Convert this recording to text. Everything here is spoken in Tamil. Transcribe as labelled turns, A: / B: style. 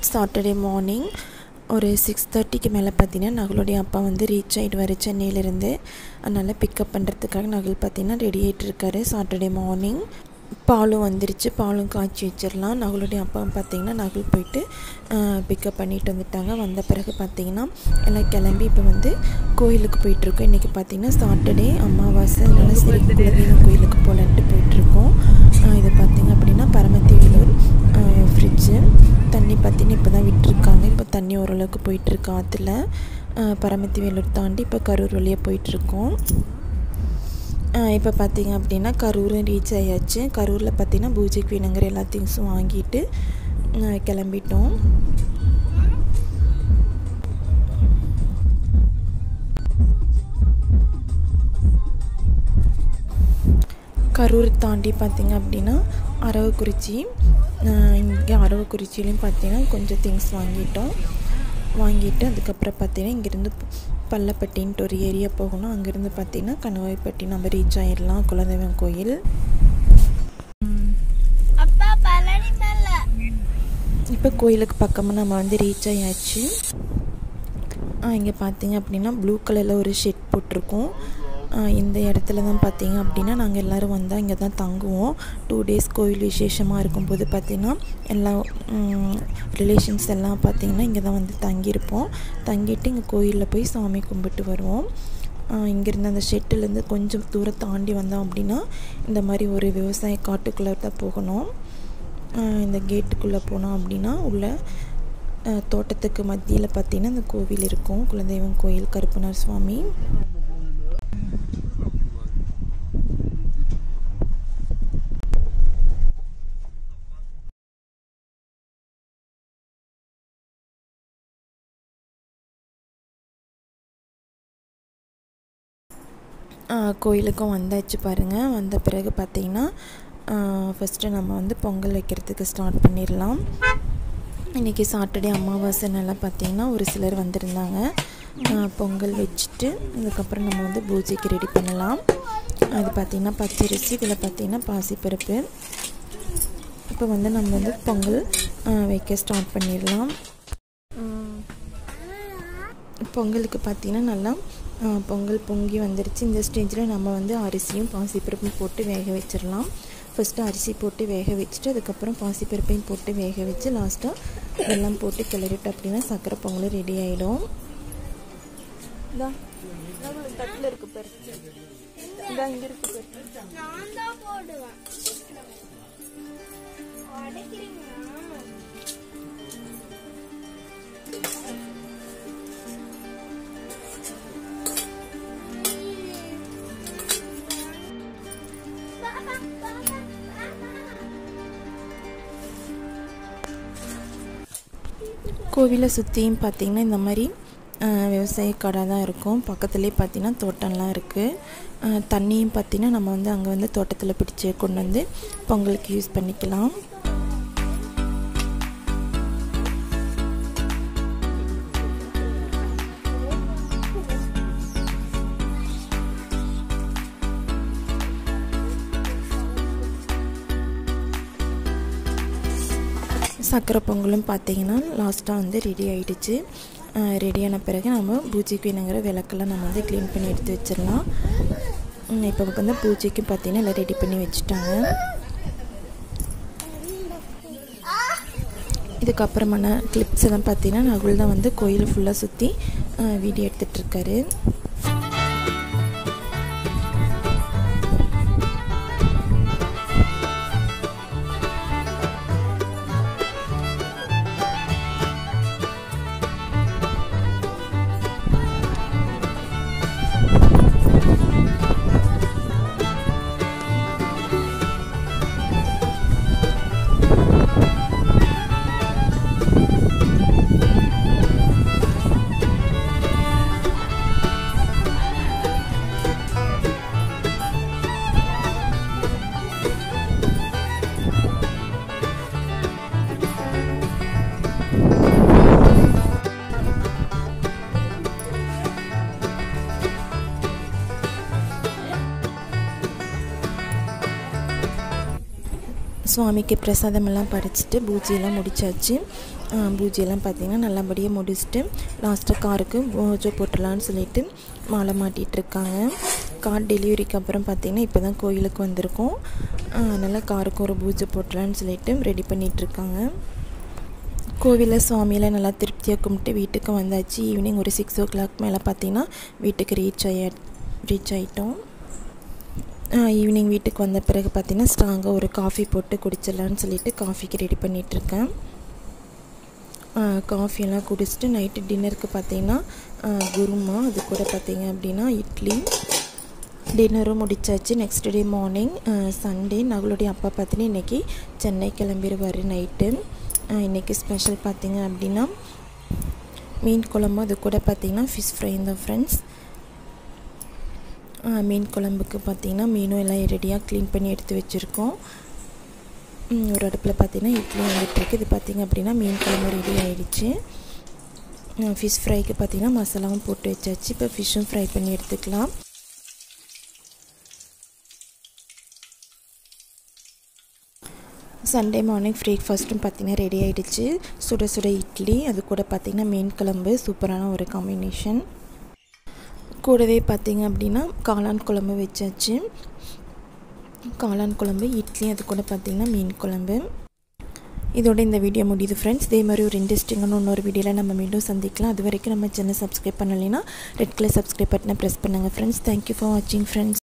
A: சாட்டர்டே மார்னிங் ஒரு சிக்ஸ் தேர்ட்டிக்கு மேலே பார்த்தீங்கன்னா நகளுடைய அப்பா வந்து ரீச் ஆகிடுவார் சென்னையிலேருந்து அதனால் பிக்கப் பண்ணுறதுக்காக நகல் பார்த்தீங்கன்னா ரெடி ஆகிட்டு இருக்காரு சாட்டர்டே மார்னிங் பாலும் வந்துருச்சு பாலும் காய்ச்சி வச்சிடலாம் நகளுடைய அப்பா பார்த்தீங்கன்னா நகல் போயிட்டு பிக்கப் பண்ணிட்டு வந்துட்டாங்க வந்த பிறகு பார்த்தீங்கன்னா எல்லாம் கிளம்பி இப்போ வந்து கோயிலுக்கு போயிட்டுருக்கோம் இன்றைக்கி பார்த்தீங்கன்னா சாட்டர்டே அமாவாசை அதனால் சரி குலதெய்வம் கோயிலுக்கு போகலான்ட்டு போயிட்டுருக்கோம் இது பார்த்திங்க அப்படின்னா பரமத்தி வேலூர் ஃப்ரிட்ஜு தண்ணி பார்த்தீங்கன்னா இப்போ தான் விட்டுருக்காங்க இப்போ தண்ணி ஓரளவுக்கு போயிட்டுருக்கு ஆற்றுல பரமத்தி வேலூர் தாண்டி இப்போ கரூர் வழியாக போயிட்டுருக்கோம் இப்போ பார்த்தீங்க அப்படின்னா கரூரும் ரீச் ஆயாச்சு கரூரில் பார்த்தீங்கன்னா பூஜைக்கு வேணுங்கிற எல்லா திங்ஸும் வாங்கிட்டு கிளம்பிட்டோம் கரூர் தாண்டி பார்த்திங்க அப்படின்னா அரவக்குறிச்சி இங்கே அரவக்குறிச்சிலையும் பார்த்தீங்கன்னா கொஞ்சம் திங்ஸ் வாங்கிட்டோம் வாங்கிட்டு அதுக்கப்புறம் பார்த்தீங்கன்னா இங்கேருந்து பள்ளப்பட்டின்ட்டு ஒரு ஏரியா போகணும் அங்கேருந்து பார்த்தீங்கன்னா கணவாய்ப்பட்டி நம்ம ரீச் ஆயிடலாம் குலதெய்வம் கோயில் இப்போ கோயிலுக்கு பக்கமாக நம்ம வந்து ரீச் ஆயாச்சு இங்கே பார்த்தீங்க அப்படின்னா ப்ளூ கலரில் ஒரு ஷெட் போட்டிருக்கோம் இந்த இடத்துல தான் பார்த்தீங்க அப்படின்னா நாங்கள் எல்லோரும் வந்தால் இங்கே தான் தங்குவோம் டூ டேஸ் கோயில் விசேஷமாக இருக்கும்போது பார்த்திங்கன்னா எல்லா ரிலேஷன்ஸ் எல்லாம் பார்த்திங்கன்னா இங்கே தான் வந்து தங்கியிருப்போம் தங்கிட்டு இங்கே கோயிலில் போய் சாமி கும்பிட்டு வருவோம் இங்கேருந்து அந்த ஷெட்டிலேருந்து கொஞ்சம் தூரம் தாண்டி வந்தோம் அப்படின்னா இந்த மாதிரி ஒரு விவசாய காட்டுக்குள்ளே தான் போகணும் இந்த கேட்டுக்குள்ளே போனோம் அப்படின்னா உள்ள தோட்டத்துக்கு மத்தியில் பார்த்திங்கன்னா இந்த கோவில் இருக்கும் குலதெய்வம் கோயில் கருப்பனார் சுவாமி கோயிலுக்கும் வந்தாச்சு பாருங்கள் வந்த பிறகு பார்த்திங்கன்னா ஃபஸ்ட்டு நம்ம வந்து பொங்கல் வைக்கிறதுக்கு ஸ்டார்ட் பண்ணிடலாம் இன்றைக்கி சாட்டர்டே அமாவாசைனால பார்த்திங்கன்னா ஒரு சிலர் வந்திருந்தாங்க பொங்கல் வச்சுட்டு அதுக்கப்புறம் நம்ம வந்து பூஜைக்கு ரெடி பண்ணலாம் அது பார்த்திங்கன்னா பச்சரிசி இதில் பார்த்திங்கன்னா பாசிப்பருப்பு இப்போ வந்து நம்ம வந்து பொங்கல் வைக்க ஸ்டார்ட் பண்ணிடலாம் பொங்கலுக்கு பார்த்திங்கன்னா நல்லா பொங்கல் பொங்கி வந்துருச்சு இந்த ஸ்டேஜில் நம்ம வந்து அரிசியும் பாசிப்பருப்பும் போட்டு வேக வச்சிடலாம் ஃபஸ்ட்டு அரிசி போட்டு வேக வச்சுட்டு அதுக்கப்புறம் பாசிப்பருப்பையும் போட்டு வேக வச்சு லாஸ்ட்டாக வெல்லம் போட்டு கிளறிட்டு அப்படின்னா சக்கரை பொங்கல் ரெடி ஆகிடும் தட்டில் இருக்கு பாரு இந்தா இங்கே இருக்கு பாரு
B: நான் தான் போடுவேன் உடைக்கிறீங்களா
A: கோவிலை சுற்றியும் பார்த்திங்கன்னா இந்த மாதிரி விவசாய கடை தான் இருக்கும் பக்கத்துலேயே பார்த்திங்கன்னா தோட்டம்லாம் இருக்குது தண்ணியும் பார்த்திங்கன்னா நம்ம வந்து அங்கே வந்து தோட்டத்தில் பிடிச்சி கொண்டு வந்து பொங்கலுக்கு யூஸ் பண்ணிக்கலாம் சக்கரை பொங்கலும் பார்த்திங்கன்னா லாஸ்ட்டாக வந்து ரெடி ஆகிடுச்சு ரெடியான பிறகு நம்ம பூஜைக்கு வேணுங்கிற விளக்கெல்லாம் நம்ம வந்து க்ளீன் பண்ணி எடுத்து வச்சிடலாம் இப்போ வந்து பூஜைக்கு பார்த்திங்கன்னா எல்லாம் ரெடி பண்ணி வச்சுட்டாங்க இதுக்கப்புறமான கிளிப்ஸ் எல்லாம் பார்த்தீங்கன்னா நகுல் தான் வந்து கோயில் ஃபுல்லாக சுற்றி வீடியோ எடுத்துகிட்ருக்காரு சுவாமிக்கு பிரசாதமெல்லாம் படைச்சிட்டு பூஜையெல்லாம் முடிச்சாச்சு பூஜையெல்லாம் பார்த்திங்கன்னா நல்லபடியாக முடிச்சுட்டு லாஸ்ட்டாக காருக்கு பூஜை போட்டுடலான்னு சொல்லிட்டு மாலை மாட்டிகிட்ருக்காங்க கார் டெலிவரிக்கு அப்புறம் பார்த்திங்கன்னா இப்போ தான் கோயிலுக்கு வந்திருக்கோம் அதனால் காருக்கு ஒரு பூஜை போட்டலான்னு சொல்லிட்டு ரெடி பண்ணிகிட்ருக்காங்க கோவிலில் சுவாமியில் நல்லா திருப்தியாக கும்பிட்டு வீட்டுக்கு வந்தாச்சு ஈவினிங் ஒரு சிக்ஸ் ஓ கிளாக் மேலே பார்த்திங்கன்னா வீட்டுக்கு ரீச் ஆகி ரீச் ஆகிட்டோம் ஈவினிங் வீட்டுக்கு வந்த பிறகு பார்த்திங்கன்னா ஸ்ட்ராங்காக ஒரு காஃபி போட்டு குடிச்சிடலான்னு சொல்லிட்டு காஃபிக்கு ரெடி பண்ணிகிட்ருக்கேன் காஃபியெல்லாம் குடிச்சிட்டு நைட்டு டின்னருக்கு பார்த்திங்கன்னா குருமா அது கூட பார்த்திங்க அப்படின்னா இட்லி டின்னரும் முடிச்சாச்சு நெக்ஸ்ட் டே மார்னிங் சண்டே நகளுடைய அப்பா பார்த்தீங்கன்னா இன்றைக்கி சென்னை கிளம்பிடுவார் நைட்டு இன்றைக்கி ஸ்பெஷல் பார்த்திங்க அப்படின்னா மீன் குழம்பு அது கூட பார்த்திங்கன்னா ஃபிஷ் ஃப்ரை தான் ஃப்ரெண்ட்ஸ் மீன் குழம்புக்கு பார்த்திங்கன்னா மீனும் எல்லாம் ரெடியாக க்ளீன் பண்ணி எடுத்து வச்சுருக்கோம் ஒரு அடுப்பில் பார்த்திங்கன்னா இட்லி வந்துட்டுருக்கு இது பார்த்திங்க அப்படின்னா மீன் குழம்பு ரெடி ஆகிடுச்சு ஃபிஷ் ஃப்ரைக்கு பார்த்திங்கன்னா மசாலாவும் போட்டு வச்சாச்சு இப்போ ஃபிஷ்ஷும் ஃப்ரை பண்ணி எடுத்துக்கலாம் சண்டே மார்னிங் பிரேக்ஃபாஸ்ட்டும் பார்த்திங்கன்னா ரெடி ஆகிடுச்சு சுட சுட இட்லி அது கூட பார்த்திங்கன்னா மீன் குழம்பு சூப்பரான ஒரு காம்பினேஷன் கூடவே பார்த்திங்க அப்படின்னா காளான் குழம்பு வச்சாச்சு காளான் குழம்பு இட்லி அது கூட பார்த்திங்கன்னா மீன் குழம்பு இதோட இந்த வீடியோ முடியுது ஃப்ரெண்ட்ஸ் இதே மாதிரி ஒரு இன்ட்ரெஸ்டிங்கான இன்னொரு வீடியோவில் நம்ம மீண்டும் சந்திக்கலாம் அது வரைக்கும் நம்ம சேனல் சப்ஸ்கிரைப் பண்ணலைன்னா ரெட் கலர் சப்ஸ்கிரைப் பட்டனை ப்ரெஸ் பண்ணுங்கள் ஃப்ரெண்ட்ஸ் தேங்க்யூ ஃபார் வாட்சிங் ஃப்ரெண்ட்ஸ்